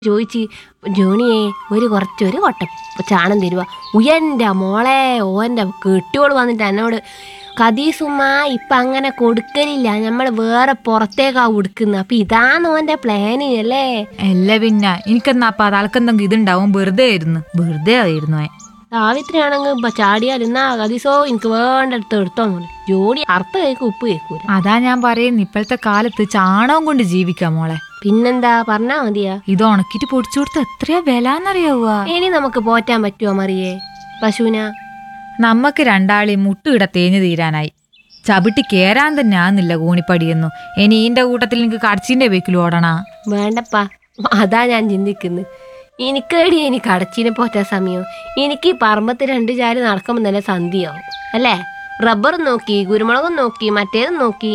ചോദിച്ച് ജോണിയെ ഒരു കുറച്ച് ഒരു കൊട്ട ചാണം തരുക ഉയൻ്റെ മോളെ ഓൻ്റെ കെട്ടിയോട് വന്നിട്ട് എന്നോട് കദീസുമ്മ ഇപ്പം അങ്ങനെ കൊടുക്കലില്ല നമ്മൾ വേറെ പുറത്തേക്കാ കൊടുക്കുന്നത് അപ്പം ഇതാണ് ഓൻ്റെ പ്ലാന് അല്ലേ അല്ല പിന്നെ എനിക്കെന്നാ അപ്പൊ തലക്കെന്തെങ്കിലും ഇതുണ്ടാവും വെറുതെ ആയിരുന്നു വെറുതെ ആയിരുന്നു അവൻ. സാവിത്രിയാണെങ്കിൽ ഇപ്പം ചാടിയാൽ എന്നാ കദീസോ എനിക്ക് വേണ്ടടുത്ത് എടുത്തോന്ന് പറയും ജോണി അർത്ഥ കേൾക്കും ഉപ്പ് കേൾക്കൂല അതാ ഞാൻ പറയുന്നു ഇപ്പോഴത്തെ കാലത്ത് ചാണകം കൊണ്ട് ജീവിക്കാം മോളെ പിന്നെന്താ പറഞ്ഞാ മതിയാ ഇത് ഉണക്കിട്ട് പൊടിച്ചു കൊടുത്ത എത്രയാ വില എന്നറിയാവുക ഇനി നമുക്ക് പോറ്റാൻ പറ്റുമോ മറിയേ പശുവിന നമ്മക്ക് രണ്ടാളി മുട്ടുകിട തേഞ്ഞു തീരാനായി ചവിട്ടി കേറാൻ തന്നെ ആന്നില്ല കൂണിപ്പടിയൊന്നും ഇനി ഈന്റെ കൂട്ടത്തിൽ എനിക്ക് കടച്ചിന്റെ വെക്കിൽ ഓടണാ വേണ്ടപ്പാ അതാ ഞാൻ ചിന്തിക്കുന്നത് എനിക്കേടി എനിക്ക് അടച്ചിനെ പോറ്റാൻ സമയം എനിക്ക് ഈ പറമ്പത്ത് രണ്ട് ചാല് നടക്കുമ്പോൾ തന്നെ സന്ധ്യയാവും അല്ലേ റബ്ബറും നോക്കി കുരുമുളകും നോക്കി മറ്റേതും നോക്കി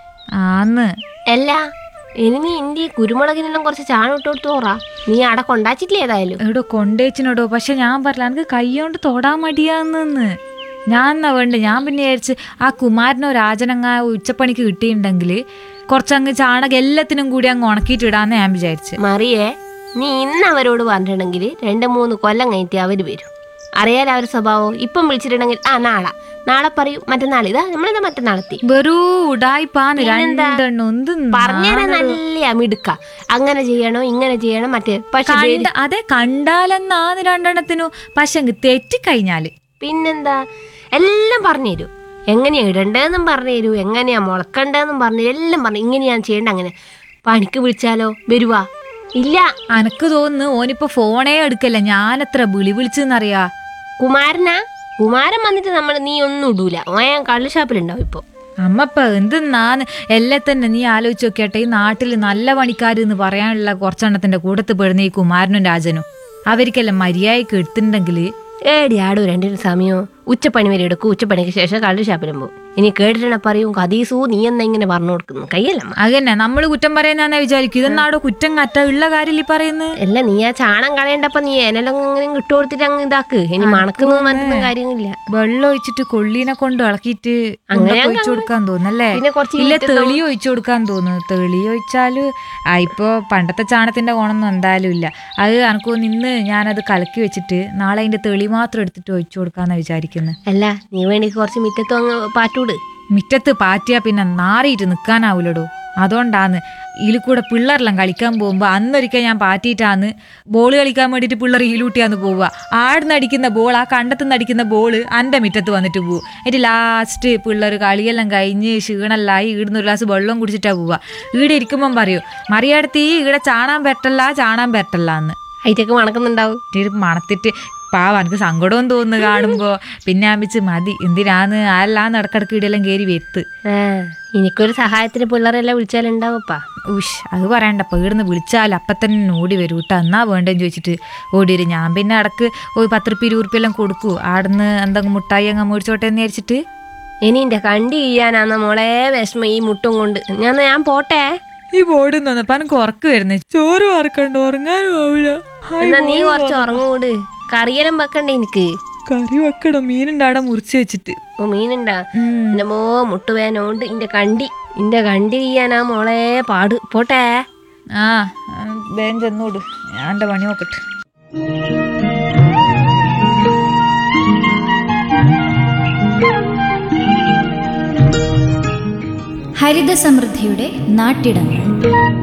ആന്ന് അല്ല ഇനി നീ എൻ്റെ ഈ കുരുമുളകിനെല്ലാം കുറച്ച് ചാണം ഇട്ട് കൊടുത്തു പോറാ നീ അവിടെ കൊണ്ടാച്ചിട്ടില്ല ഏതായാലും എടോ കൊണ്ടേച്ചിനോടോ പക്ഷെ ഞാൻ പറഞ്ഞില്ല എനിക്ക് കൈകൊണ്ട് തൊടാൻ മടിയാന്ന് ഞാൻ എന്നാ വേണ്ട ഞാൻ പിന്നെ വിചാരിച്ച് ആ കുമാരനോ രാജനങ്ങ ഉച്ചപ്പണിക്ക് കിട്ടിയിട്ടുണ്ടെങ്കിൽ കുറച്ചങ്ങ് ചാണകം എല്ലാത്തിനും കൂടി അങ്ങ് ഉണക്കിയിട്ട് ഇടാന്ന് ഞാൻ വിചാരിച്ച് മറിയേ നീ ഇന്ന് അവരോട് പറഞ്ഞിട്ടുണ്ടെങ്കിൽ രണ്ട് മൂന്ന് കൊല്ലം കഴിഞ്ഞിട്ട് അവർ വരും അറിയാലോ അവരുടെ സ്വഭാവം ഇപ്പം വിളിച്ചിട്ടുണ്ടെങ്കിൽ ആ നാളെ നാളെ പറയൂ മറ്റന്നാൾ ഇതാ നമ്മളിതാ മറ്റന്നാളെത്തി വെറൂ ഉടായിപ്പാന്ന് പിന്നെന്താ? രണ്ടെണ്ണം എന്ത് പറഞ്ഞാൽ നാണോ? നല്ല മിടുക്ക അങ്ങനെ ചെയ്യണോ ഇങ്ങനെ ചെയ്യണം മറ്റേ പക്ഷെ കണ്ട അതെ കണ്ടാലെന്നാന്ന് രണ്ടെണ്ണത്തിനു പക്ഷെ അങ്ങ് തെറ്റിക്കഴിഞ്ഞാല് പിന്നെന്താ എല്ലാം പറഞ്ഞു തരൂ എങ്ങനെയാ ഇടണ്ടേന്നും പറഞ്ഞു തരൂ എങ്ങനെയാ മുളക്കണ്ടേന്നും പറഞ്ഞു തരൂ എല്ലാം പറഞ്ഞു ഇങ്ങനെയാണ് ചെയ്യേണ്ട അങ്ങനെ പണിക്ക് വിളിച്ചാലോ വരുവാ ഇല്ല അനക്ക് തോന്നുന്നു ഓനിപ്പോ ഫോണേ എടുക്കല്ല ഞാനെത്ര വിളി വിളിച്ചെന്നറിയാ കുമാരനാ കുമാരൻ വന്നിട്ട് നമ്മൾ നീ ഒന്നും ഇടൂല ഓൻ കള്ള് ഷാപ്പിലുണ്ടാവും ഇപ്പൊ അമ്മപ്പ എന്തെന്നാന്ന് എല്ലാം തന്നെ നീ ആലോചിച്ച് നോക്കിയാട്ടെ ഈ നാട്ടിൽ നല്ല പണിക്കാർ എന്ന് പറയാനുള്ള കുറച്ചെണ്ണത്തിന്റെ കൂട്ടത്ത് പെടുന്ന ഈ കുമാരനും രാജനും അവർക്കെല്ലാം മര്യാദയ്ക്ക് എടുത്തിട്ടുണ്ടെങ്കിൽ ഏടി ആടൂ രണ്ടിനും സമയം ഉച്ചപ്പണി വരെ എടുക്കും ഉച്ചപ്പണിക്ക് ശേഷം കള്ള് ഷാപ്പിലും പോകും ഇനി കേട്ടിട്ടുണ്ടെ പറയും കദീസു നീ എന്നാ ഇങ്ങനെ പറഞ്ഞു കൊടുക്കുന്നു കയ്യല്ലമ്മ അതന്നെ നമ്മൾ കുറ്റം പറയുന്ന വിചാരിക്കും ഇതെന്നാടോ കുറ്റം കറ്റ ഉള്ള കാര്യം ഈ പറയുന്നത് അല്ല നീ ആ ചാണം കളയണ്ടപ്പോ നീ എന്നെല്ലാം ഇങ്ങനെ ഇട്ട് കൊടുത്തിട്ട് അങ്ങ് ഇതാക്ക് ഇനി മണക്കുന്നു മറ്റൊന്നും കാര്യമില്ല വെള്ളം ഒഴിച്ചിട്ട് കൊള്ളീനെ കൊണ്ട് ഇളക്കിയിട്ട് അങ്ങനെ ഉണ്ടൊക്കെ ഒഴിച്ചു കൊടുക്കാൻ തോന്നല്ലേ പിന്നെ കുറച്ച് ഇല്ല ഈറ്റ തെളി ഒഴിച്ചു കൊടുക്കാൻ തോന്നുന്നു തെളി ഒഴിച്ചാല് ആ ഇപ്പൊ പണ്ടത്തെ ചാണത്തിന്റെ ഗുണമൊന്നും എന്തായാലും ഇല്ല അത് എനക്ക് തോന്നുന്നു ഇന്ന് ഞാനത് കലക്കി വെച്ചിട്ട് നാളെ അതിന്റെ തെളി മാത്രം എടുത്തിട്ട് ഒഴിച്ചു കൊടുക്കാന്നാ വിചാരിക്കുന്നത് അല്ല നീ വേണ്ടി കുറച്ച് മുറ്റത്തും അങ്ങ് പാറ്റൂട് മിറ്റത്ത് പാറ്റിയാ പിന്നെ നാറിയിട്ട് നിൽക്കാനാവൂലടോ അതുകൊണ്ടാന്ന് ഇതിൽ കൂടെ പിള്ളേരെല്ലാം കളിക്കാൻ പോകുമ്പോൾ അന്നൊരിക്കൽ ഞാൻ പാറ്റിയിട്ടാന്ന് ബോൾ കളിക്കാൻ വേണ്ടിയിട്ട് പിള്ളേർ ഈലൂട്ടിയാന്ന് പോവുക ആടുന്ന് അടിക്കുന്ന ബോൾ ആ കണ്ടത്തുനിന്ന് അടിക്കുന്ന ബോൾ എൻ്റെ മിറ്റത്ത് വന്നിട്ട് പോകും എന്നിട്ട് ലാസ്റ്റ് പിള്ളേർ കളിയെല്ലാം കഴിഞ്ഞ് ക്ഷീണല്ലായി ഈടുന്ന് ഒരു ഗ്ലാസ് വെള്ളം കുടിച്ചിട്ടാ പോവുക ഈടെ ഇരിക്കുമ്പം പറയൂ മറിയടത്ത് ഈ ഈടെ ചാണാൻ പറ്റല്ല ചാണാൻ പറ്റല്ല എന്ന് അതിറ്റൊക്കെ മണക്കുന്നുണ്ടാവും എന്നിട്ട് മണത്തിട്ട് പാവ എനിക്ക് സങ്കടവും തോന്നുന്നു കാണുമ്പോ പിന്നെ ആമ്പിച്ച് മതി എന്തിനാന്ന് ആരെല്ലാം ഇടക്കിടക്ക് ഇടെല്ലാം കയറി വെത്ത് ആ എനിക്കൊരു സഹായത്തിന് പിള്ളേരെല്ലാം വിളിച്ചാലുണ്ടാവപ്പാ ഉഷ് അത് പറയണ്ടപ്പ ഇവിടുന്ന് വിളിച്ചാൽ അപ്പം തന്നെ ഓടി വരും കേട്ടോ എന്നാ വേണ്ടെന്ന് ചോദിച്ചിട്ട് ഓടി വരും ഞാൻ പിന്നെ ഇടക്ക് ഒരു പത്ത് റുപ്യ ഇരുപത് റുപ്യ എല്ലാം കൊടുക്കൂ ആടുന്ന് എന്തെങ്കിലും മുട്ടായി അങ്ങ് മേടിച്ചോട്ടെ എന്ന് വിചാരിച്ചിട്ട് ഇനി എന്റെ കണ്ടി ചെയ്യാനാന്ന മോളെ വിഷമം ഈ മുട്ടും കൊണ്ട് ഞാൻ ഞാൻ പോട്ടെ ഈ ബോർഡ് തന്നപ്പോ എനിക്ക് ഉറക്ക് വരുന്നേ ചോറ് വറക്കണ്ട ഉറങ്ങാനും ആവില്ല എന്നാ നീ കുറച്ച് ഉറങ്ങൂട് കറിയെല്ലാം വെക്കണ്ടേ എനിക്ക് കറി വെക്കണം മീനുണ്ടാടെ മുറിച്ച് വെച്ചിട്ട് ഓ മീനുണ്ടാ ഉം. എന്റെ മോ മുട്ടുവേനോണ്ട് ഇന്റെ കണ്ടി ഇന്റെ കണ്ടി ചെയ്യാനാ മോളെ പാട് പോട്ടെ ആ വേഗം ചെന്നോട് ഞാൻ എൻ്റെ പണി നോക്കട്ടെ ഹരിതസമൃദ്ധിയുടെ നാട്ടിടങ്ങൾ